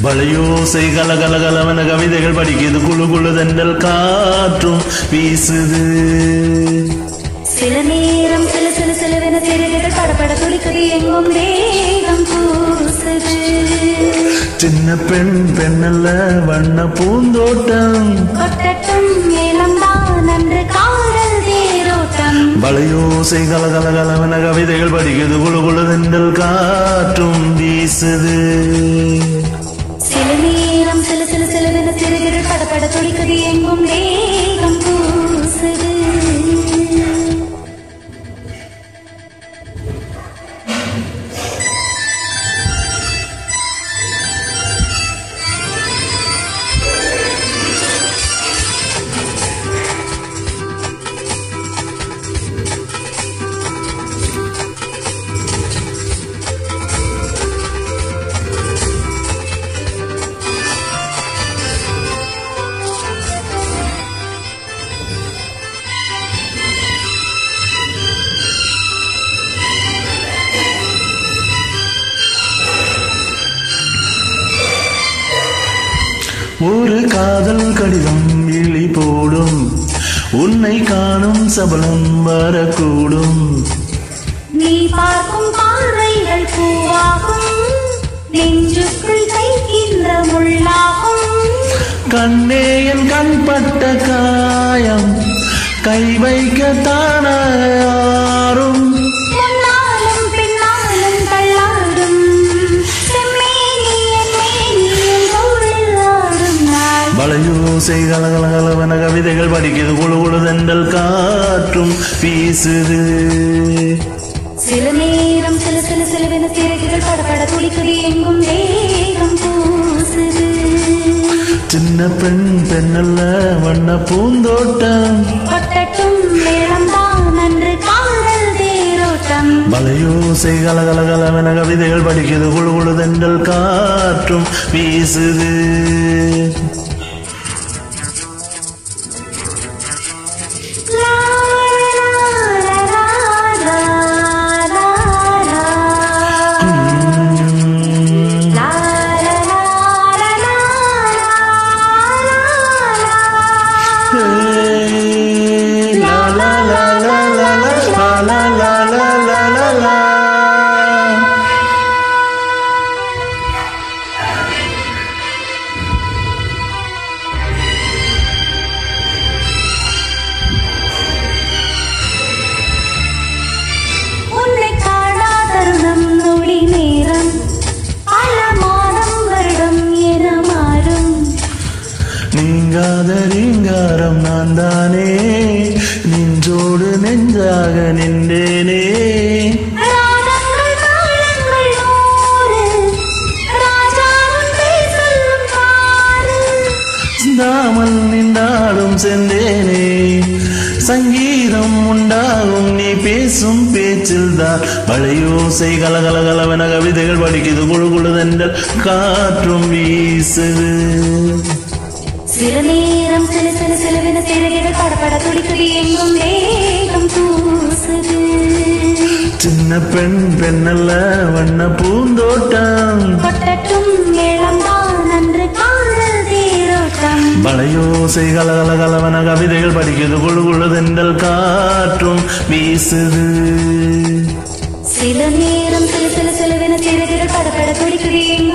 வளையோசை கல கல கலவன கவிதைகள் படிக்குது குழு குழு தென்றல் காற்றும் வீசுது சில நேரம் சில சில சிலவென சிறுகள் படபட துடிக்குது எங்கும் வேகம் பூசுது சின்ன பெண் பெண்ணல்ல வண்ண பூந்தோட்டம் கொட்டட்டும் மேலம்தான் அன்று காதல் தேரோட்டம் வளையோசை கல கல கலவன கவிதைகள் படிக்குது குழு குழு தென்றல் காற்றும் வீசுது சில நேரம் சில சில சிலவென சிறுகள் படபட துடிக்குது எங்கும் வேகம் பூசுது ஒரு காதல் கடிதம் இழி போடும் உன்னை காணும் சபலம் வரக்கூடும் நீ பார்க்கும் பார்வைகள் பூவாகும் நெஞ்சுக்குள் தைக்கின்ற முள்ளாகும் கண்ணே என் கண் பட்ட காயம் கை வைக்க தானாரும் முன்னாலும் பின்னாலும் தள்ளாடும் செம்மேனி என் மேனி என் தோளில் ஆடும் நாள் வளையோசை கலகலகலவன கவிதைகள் படிக்குது குழு குழு தென்றல் காற்றும் வீசுது சில நேரம் சில சில சிலவென சிறகுகள் படபட துடிக்குது எங்கும் வேகம் பூசுது சின்ன பெண் பெண்ணல்ல வண்ண பூந்தோட்டம் கொட்டட்டும் மேளம்தான் அன்று காதல் தேரோட்டம் வளையோசை கலகலகலவன கவிதைகள் படிக்குது குழு குழு தென்றல் காற்றும் வீசுது லா, லா, லா, லா, லா, லா. லா, லா, லா, லா, லா, லா, லா. லா லா லா லா லா லா லா லா லா லா லா லா உன்னை காணா தருணம் நொடி நேரம் பல மாதம் வருடம் என மாறும் நீங்காத ரீங்காரம் நான் தானே நின்றோடு நெஞ்சாக நின்றேனே ராகங்கள் தாளங்கள் நூறு ராஜாவும் பேர் சொல்லும் பாரு சிந்தாமல் நின்றாடும் சென்றேனே சங்கீதம் உண்டாகும் நீ பேசும் பேச்சில் தான் வளையோசை கலகலகலவன கவிதைகள் படிக்குது குழு குழுதென்றல் காற்றும் வீசுது சில நேரம் சில சில சிலவென சிறகுகள் படபட துடிக்குது எங்கும் வேகம் பூசுது சின்ன பெண் பெண்ணல்ல வண்ண பூந்தோட்டம் கொட்டட்டும் மேளம்தான் அன்று காதல் தேரோட்டம் வளையோசை கலகல கலவன கவிதைகள் படிக்குது குழு குழுதென்றல் காற்றும் வீசுது சில நேரம் சில சில சிலவென சிறகுகள் படபட துடிக்குது எங்கும்